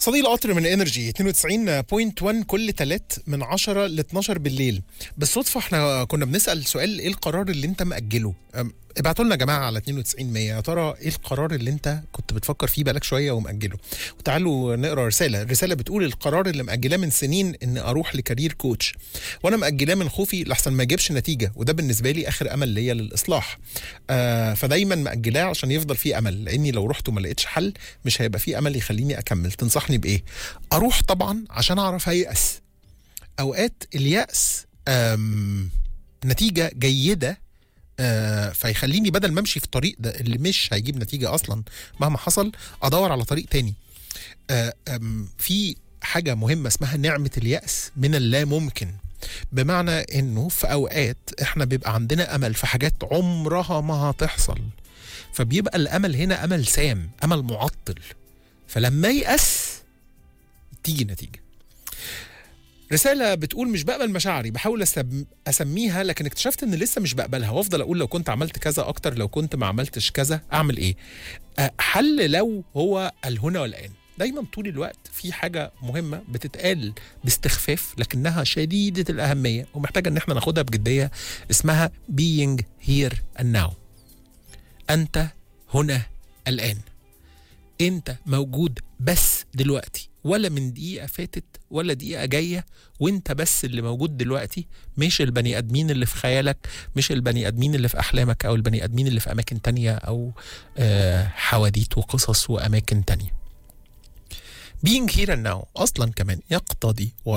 صديق القطر من انرجي 92.1 كل تلات من 10 ل 12 بالليل بالصدفه احنا كنا بنسال سؤال ايه القرار اللي انت مأجله أم، ابعتوا لنا يا جماعه على 92 100 يا ترى ايه القرار اللي انت كنت بتفكر فيه بقالك شويه ومأجله وتعالوا نقرا رساله الرساله بتقول القرار اللي مأجلاه من سنين ان اروح لكارير كوتش وانا مأجلاه من خوفي لحسن ما يجيبش نتيجه وده بالنسبه لي اخر امل ليا للاصلاح آه فدايما مأجلاه عشان يفضل فيه امل لاني لو رحت وما لقيتش حل مش هيبقى فيه امل يخليني اكمل تنصحني بايه اروح طبعا عشان اعرف ايأس اوقات اليأس آم، نتيجه جيده آه، فيخليني بدل ما امشي في الطريق ده اللي مش هيجيب نتيجه اصلا مهما حصل ادور على طريق تاني آه، آم، في حاجه مهمه اسمها نعمه اليأس من اللا ممكن بمعنى انه في اوقات احنا بيبقى عندنا امل في حاجات عمرها ما هتحصل فبيبقى الامل هنا امل سام امل معطل فلما يأس تيجي نتيجه رسالة بتقول مش بقبل مشاعري بحاول أسم... أسميها لكن اكتشفت إن لسه مش بقبلها وأفضل أقول لو كنت عملت كذا أكتر لو كنت ما عملتش كذا أعمل إيه أه، حل لو هو الهنا والآن دايما طول الوقت في حاجة مهمة بتتقال باستخفاف لكنها شديدة الأهمية ومحتاجة إن احنا ناخدها بجدية اسمها being here and now أنت هنا الآن أنت موجود بس دلوقتي ولا من دقيقة فاتت ولا دقيقة جاية وانت بس اللي موجود دلوقتي مش البني ادمين اللي في خيالك مش البني ادمين اللي في احلامك او البني ادمين اللي في اماكن تانية او آه حواديت وقصص واماكن تانية being here and now اصلا كمان يقتضي